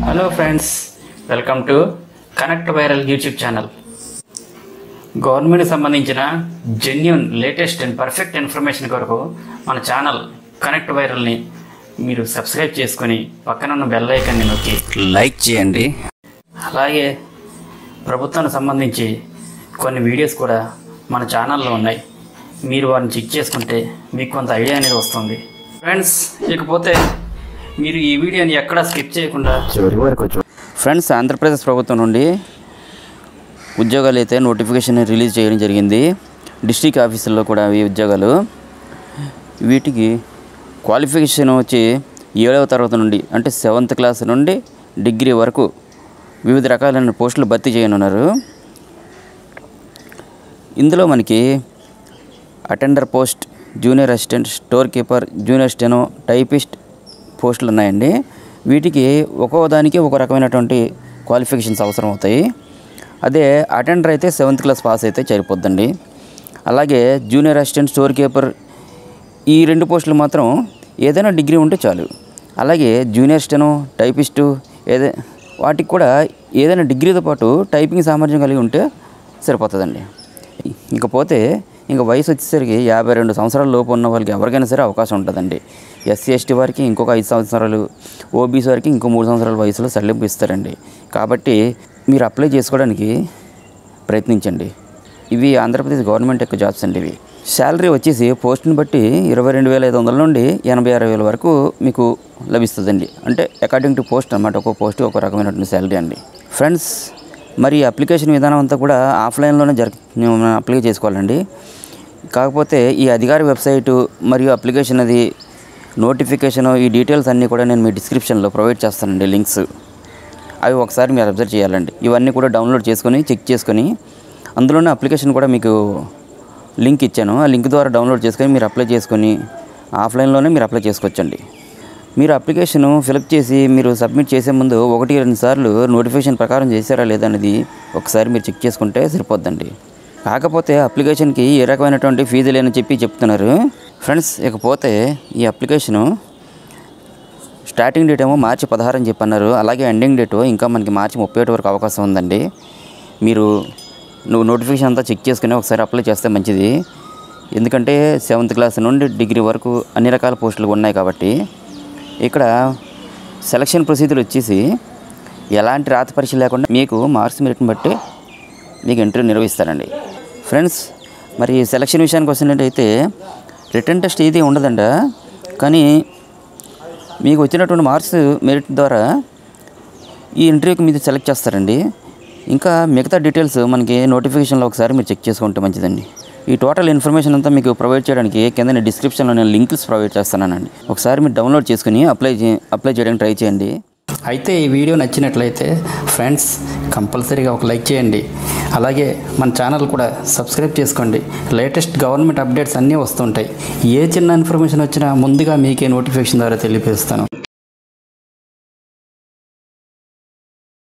hello friends welcome to Connect Viral YouTube channel government సంబంధించిన genuine latest and perfect information కొరకు మన channel connect వైరల్ని మీరు subscribe చేసుకొని పక్కన ఉన్న బెల్ ఐకాన్ని నొక్కి లైక్ చేయండి అలాగే ప్రభుత్వానికి సంబంధించి కొన్ని వీడియోస్ కూడా మన ఛానల్లో ఉన్నాయి మీరు వాటిని చెక్ చేసుకుంటే మీకు కొంత ఐడియా అనేది వస్తుంది ఫ్రెండ్స్ ఇకపోతే మీరు ఈ వీడియోని ఎక్కడా స్కిప్ చేయకుండా చివరి వరకు చూ ఫ్రెండ్స్ ఆంధ్రప్రదేశ్ ప్రభుత్వం నుండి ఉద్యోగాలు అయితే నోటిఫికేషన్ రిలీజ్ చేయడం జరిగింది డిస్ట్రిక్ట్ ఆఫీసుల్లో కూడా ఈ ఉద్యోగాలు వీటికి క్వాలిఫికేషన్ వచ్చి ఏడవ తరగతి నుండి అంటే సెవెంత్ క్లాస్ నుండి డిగ్రీ వరకు వివిధ రకాలైన పోస్టులు భర్తీ చేయనున్నారు ఇందులో మనకి attender post junior assistant store keeper junior steno typist పోస్టులు ఉన్నాయండి వీటికి ఒక్కో దానికి ఒక రకమైనటువంటి క్వాలిఫికేషన్స్ అవసరం అవుతాయి అదే అటెండర్ అయితే సెవెంత్ క్లాస్ పాస్ అయితే సరిపోద్దండి అలాగే జూనియర్ అసిస్టెంట్ స్టోర్ కీపర్ ఈ రెండు పోస్టులు మాత్రం ఏదైనా డిగ్రీ ఉంటే చాలు అలాగే జూనియర్ స్టెనో టైపిస్టు ఏదే వాటికి కూడా ఏదైనా డిగ్రీతో పాటు టైపింగ్ సామర్థ్యం కలిగి ఉంటే సరిపోతుందండి ఇకపోతే ఇంకా వయసు వచ్చేసరికి యాభై రెండు సంవత్సరాల లోపు ఉన్న వాళ్ళకి ఎవరికైనా సరే అవకాశం ఉంటుందండి ఎస్సీ ఎస్టీ వారికి ఇంకొక ఐదు సంవత్సరాలు ఓబీసీ వారికి ఇంకో మూడు సంవత్సరాల వయసులో సడలింపు ఇస్తారండి కాబట్టి మీరు అప్లై చేసుకోవడానికి ప్రయత్నించండి ఇవి ఆంధ్రప్రదేశ్ గవర్నమెంట్ యొక్క జాబ్స్ అండి ఇవి శాలరీ వచ్చేసి పోస్ట్ని బట్టి ఇరవై రెండు వేల ఐదు వందల నుండి ఎనభై ఆరు వేల వరకు మీకు లభిస్తుందండి అంటే అకార్డింగ్ టు పోస్ట్ అనమాట ఒక్కో పోస్ట్ ఒక రకమైనటువంటి శాలరీ అండి ఫ్రెండ్స్ మరి అప్లికేషన్ విధానం అంతా కూడా ఆఫ్లైన్లోనే జరి అప్లై చేసుకోవాలండి కాకపోతే ఈ అధికార వెబ్సైటు మరియు అప్లికేషన్ అది నోటిఫికేషన్ ఈ డీటెయిల్స్ అన్నీ కూడా నేను మీ డిస్క్రిప్షన్లో ప్రొవైడ్ చేస్తానండి లింక్స్ అవి ఒకసారి మీరు అబ్జర్వ్ చేయాలండి ఇవన్నీ కూడా డౌన్లోడ్ చేసుకొని చెక్ చేసుకొని అందులోనే అప్లికేషన్ కూడా మీకు లింక్ ఇచ్చాను ఆ లింక్ ద్వారా డౌన్లోడ్ చేసుకొని మీరు అప్లై చేసుకొని ఆఫ్లైన్లోనే మీరు అప్లై చేసుకోవచ్చండి మీరు అప్లికేషన్ ఫిలప్ చేసి మీరు సబ్మిట్ చేసే ముందు ఒకటి రెండు సార్లు నోటిఫికేషన్ ప్రకారం చేశారా లేదా అనేది ఒకసారి మీరు చెక్ చేసుకుంటే సరిపోద్దండి కాకపోతే అప్లికేషన్కి ఏ రకమైనటువంటి ఫీజు లేని చెప్పి చెప్తున్నారు ఫ్రెండ్స్ ఇకపోతే ఈ అప్లికేషను స్టార్టింగ్ డేట్ ఏమో మార్చి పదహారు అని చెప్పి అన్నారు అలాగే ఎండింగ్ డేట్ ఇంకా మనకి మార్చి ముప్పై ఒకటి వరకు అవకాశం ఉందండి మీరు నువ్వు నోటిఫికేషన్ అంతా చెక్ చేసుకుని ఒకసారి అప్లై చేస్తే మంచిది ఎందుకంటే సెవెంత్ క్లాస్ నుండి డిగ్రీ వరకు అన్ని రకాల పోస్టులు ఉన్నాయి కాబట్టి ఇక్కడ సెలక్షన్ ప్రొసీజర్ వచ్చేసి ఎలాంటి రాత పరీక్ష లేకుండా మీకు మార్క్స్ మెరిట్ని బట్టి మీకు ఇంటర్వ్యూ నిర్వహిస్తారండి ఫ్రెండ్స్ మరి సెలక్షన్ విషయానికి వచ్చినట్టయితే రిటర్న్ టెస్ట్ ఇది ఉండదంట కానీ మీకు వచ్చినటువంటి మార్క్స్ మెరిట్ ద్వారా ఈ ఇంటర్వ్యూకి మీరు సెలెక్ట్ చేస్తారండి ఇంకా మిగతా డీటెయిల్స్ మనకి నోటిఫికేషన్లో ఒకసారి మీరు చెక్ చేసుకుంటే మంచిదండి ఈ టోటల్ ఇన్ఫర్మేషన్ అంతా మీకు ప్రొవైడ్ చేయడానికి కింద నేను డిస్క్రిప్షన్లో నేను లింక్స్ ప్రొవైడ్ చేస్తానండి ఒకసారి మీరు డౌన్లోడ్ చేసుకుని అప్లై చే అప్లై చేయడానికి ట్రై చేయండి అయితే ఈ వీడియో నచ్చినట్లయితే ఫ్రెండ్స్ కంపల్సరీగా ఒక లైక్ చేయండి అలాగే మన ఛానల్ కూడా సబ్స్క్రైబ్ చేసుకోండి లేటెస్ట్ గవర్నమెంట్ అప్డేట్స్ అన్నీ వస్తుంటాయి ఏ చిన్న ఇన్ఫర్మేషన్ వచ్చినా ముందుగా మీకే నోటిఫికేషన్ ద్వారా తెలియపేస్తాను